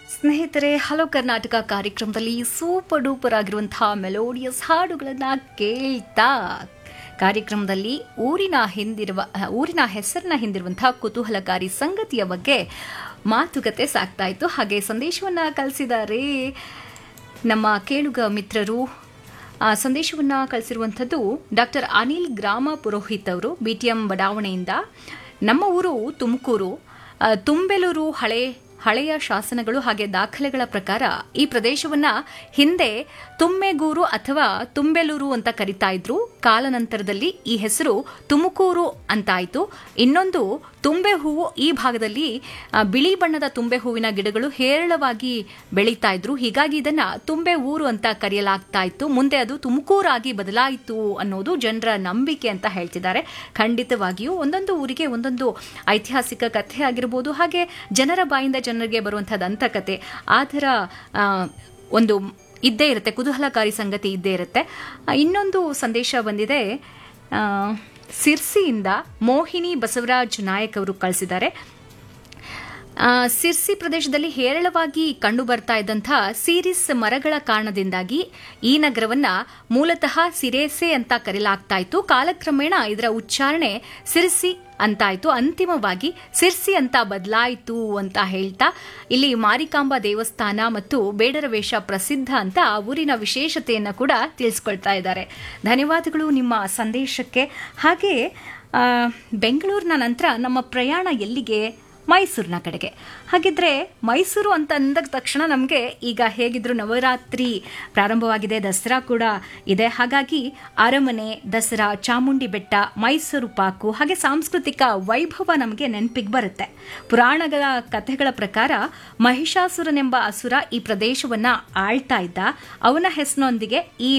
ಸ್ನೇಹಿತರೆ ಹಲೋ ಕರ್ನಾಟಕ ಕಾರ್ಯಕ್ರಮದಲ್ಲಿ super duper ಆಗಿರುವಂತಹ ಮೆಲೋಡಿಯಸ್ ಹಾಡುಗಳನ್ನ ಕೇಳ್ತಾ ಕಾರ್ಯಕ್ರಮದಲ್ಲಿ ಊರಿನ ಹಿಂದಿರುವ ಊರಿನ ಹೆಸರಿನ ಹಿಂದಿರುವಂತಹ ಕುತೂಹಲಕಾರಿ ಸಂಗತಿಯ ಬಗ್ಗೆ ಮಾತುಕತೆ ಸಾಕ್ತಾ ಇತ್ತು ಹಾಗೆ ಸಂದೇಶವನ್ನ ಕಳಿಸಿದ್ದಾರೆ ನಮ್ಮ ಕೇಳುಗ ಮಿತ್ರರು ಆ ಸಂದೇಶವನ್ನ ಕಳಿಸಿರುವಂಥದ್ದು ಡಾಕ್ಟರ್ ಅನಿಲ್ ಗ್ರಾಮ ಪುರೋಹಿತ್ ಅವರು ಬಿಟಿಎಂ ಬಡಾವಣೆಯಿಂದ ನಮ್ಮ ಊರು ತುಮಕೂರು ಆ, ತುಂಬೆಲೂರು ಹಳೆ ಹಳೆಯ ಶಾಸನಗಳು ಹಾಗೆ ದಾಖಲೆಗಳ ಪ್ರಕಾರ ಈ ಪ್ರದೇಶವನ್ನ ಹಿಂದೆ ತುಮ್ಮೆಗೂರು ಅಥವಾ ತುಂಬೆಲೂರು ಅಂತ ಕರಿತಾ ಇದ್ರು ಕಾಲಾನಂತರದಲ್ಲಿ ಈ ಹೆಸರು ತುಮಕೂರು ಅಂತಾಯ್ತು ಇನ್ನೊಂದು ತುಂಬೆ ಹೂವು ಈ ಭಾಗದಲ್ಲಿ ಆ, ಬಿಳಿ ಬಣ್ಣದ ತುಂಬೆ ಹೂವಿನ ಗಿಡಗಳು ಹೇರಳವಾಗಿ ಬೆಳೀತಾ ಇದ್ರು ಹೀಗಾಗಿ ಇದನ್ನ ತುಂಬೆ ಊರು ಅಂತ ಕರೆಯಲಾಗ್ತಾ ಇತ್ತು ಮುಂದೆ ಅದು ತುಮಕೂರಾಗಿ ಬದಲಾಯಿತು ಅನ್ನೋದು ಜನರ ನಂಬಿಕೆ ಅಂತ ಹೇಳ್ತಿದ್ದಾರೆ ಖಂಡಿತವಾಗಿಯೂ ಒಂದೊಂದು ಊರಿಗೆ ಒಂದೊಂದು ಐತಿಹಾಸಿಕ ಕಥೆ ಆಗಿರ್ಬೋದು ಹಾಗೆ ಜನರ ಬಾಯಿಂದ ಜನರಿಗೆ ಬರುವಂತಹ ದಂತಕತೆ ಆ ಥರ ಆ, ಒಂದು ಇದ್ದೇ ಇರುತ್ತೆ ಕುತೂಹಲಕಾರಿ ಸಂಗತಿ ಇದ್ದೇ ಇರುತ್ತೆ ಆ, ಇನ್ನೊಂದು ಸಂದೇಶ ಬಂದಿದೆ ಆ, ಸಿರ್ಸಿಯಿಂದ ಮೋಹಿನಿ ಬಸವರಾಜ್ ನಾಯಕ್ ಅವರು ಕಳಿಸಿದ್ದಾರೆ ಆ, ಸಿರ್ಸಿ ಪ್ರದೇಶದಲ್ಲಿ ಹೇರಳವಾಗಿ ಕಂಡು ಬರ್ತಾ ಇದ್ದಂಥ ಸೀರಿಸ್ ಮರಗಳ ಕಾರಣದಿಂದಾಗಿ ಈ ನಗರವನ್ನ ಮೂಲತಃ ಸಿರೇಸೆ ಅಂತ ಕರೆಯಲಾಗ್ತಾ ಇತ್ತು ಕಾಲಕ್ರಮೇಣ ಇದರ ಉಚ್ಚಾರಣೆ ಸಿರ್ಸಿ ಅಂತಾಯ್ತು ಅಂತಿಮವಾಗಿ ಸಿರ್ಸಿ ಅಂತ ಬದಲಾಯಿತು ಅಂತ ಹೇಳ್ತಾ ಇಲ್ಲಿ ಮಾರಿಕಾಂಬಾ ದೇವಸ್ಥಾನ ಮತ್ತು ಬೇಡರ ವೇಷ ಪ್ರಸಿದ್ಧ ಅಂತ ಆ ಊರಿನ ವಿಶೇಷತೆಯನ್ನು ಕೂಡ ತಿಳಿಸ್ಕೊಳ್ತಾ ಇದ್ದಾರೆ ಧನ್ಯವಾದಗಳು ನಿಮ್ಮ ಸಂದೇಶಕ್ಕೆ ಹಾಗೆ ಆ, ಬೆಂಗಳೂರಿನ ನಂತರ ನಮ್ಮ ಪ್ರಯಾಣ ಎಲ್ಲಿಗೆ ಮೈಸೂರಿನ ಕಡೆಗೆ ಹಾಗಿದ್ರೆ ಮೈಸೂರು ಅಂತ ಅಂದ ತಕ್ಷಣ ನಮಗೆ ಈಗ ಹೇಗಿದ್ರು ನವರಾತ್ರಿ ಪ್ರಾರಂಭವಾಗಿದೆ ದಸರಾ ಕೂಡ ಇದೆ ಹಾಗಾಗಿ ಅರಮನೆ ದಸರಾ ಚಾಮುಂಡಿ ಬೆಟ್ಟ ಮೈಸೂರು ಪಾಕು ಹಾಗೆ ಸಾಂಸ್ಕೃತಿಕ ವೈಭವ ನಮಗೆ ನೆನಪಿಗೆ ಬರುತ್ತೆ ಪುರಾಣಗಳ ಕಥೆಗಳ ಪ್ರಕಾರ ಮಹಿಷಾಸುರನೆಂಬ ಅಸುರ ಈ ಪ್ರದೇಶವನ್ನ ಆಳ್ತಾ ಇದ್ದ ಅವನ ಹೆಸರಿನೊಂದಿಗೆ ಈ